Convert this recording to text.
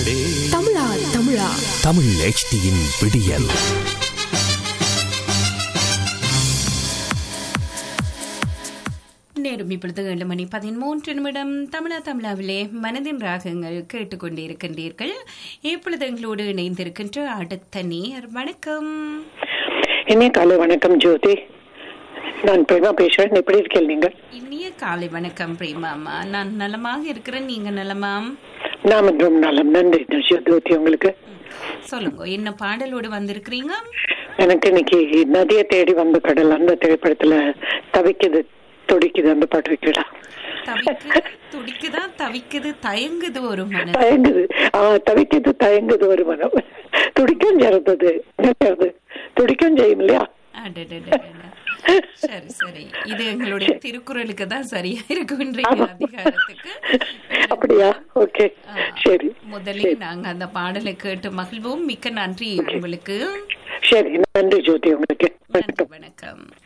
தமிழா தமிழா தமிழ் HDயின் விடியல் நேரம் இப்பொழுது ஏழு மணி பதிமூன்று நிமிடம் தமிழா தமிழாவிலே மனதின் ராகங்கள் கேட்டுக்கொண்டிருக்கின்றீர்கள் இப்பொழுது எங்களோடு இணைந்திருக்கின்ற அடுத்த நேர் வணக்கம் இனிய காலை வணக்கம் ஜோதி நான் பிரேமா பேசுறேன் எப்படி இருக்கீங்க நீங்க இனிய காலை வணக்கம் பிரேமாமா நான் நலமாக இருக்கிறேன் நீங்க நலமாம் நான் ரொம்ப நலம் நன்றி ஜோதி உங்களுக்கு சொல்லுங்க என்ன பாடலோடு வந்திருக்கிறீங்க எனக்கு இன்னைக்கு நதியை தேடி வந்த கடல் அந்த திரைப்படத்துல தவிக்குது துடிக்குது அந்த பாட்டு வைக்கலாம் தவிக்குது துடிக்குதா தவிக்குது தயங்குது ஒரு மனம் தயங்குது ஆஹ் தவிக்குது தயங்குது ஒரு மனம் துடிக்கும் சேர்ந்தது என்னது துடிக்கும் செய்யும் இல்லையா அடடடடட. சரி சரி இது எங்களுடைய திருக்குறளுக்கு தான் சரியா இருக்கும் இன்றைய ஆமா. அதிகாரத்துக்கு அப்படியா ஓகே ஆ, சரி முதலில் நாங்க அந்த பாடலை கேட்டு மகிழ்வோம் மிக்க நன்றி உங்களுக்கு சரி நன்றி ஜோதி உங்களுக்கு நன்றி வணக்கம் வணக்கம்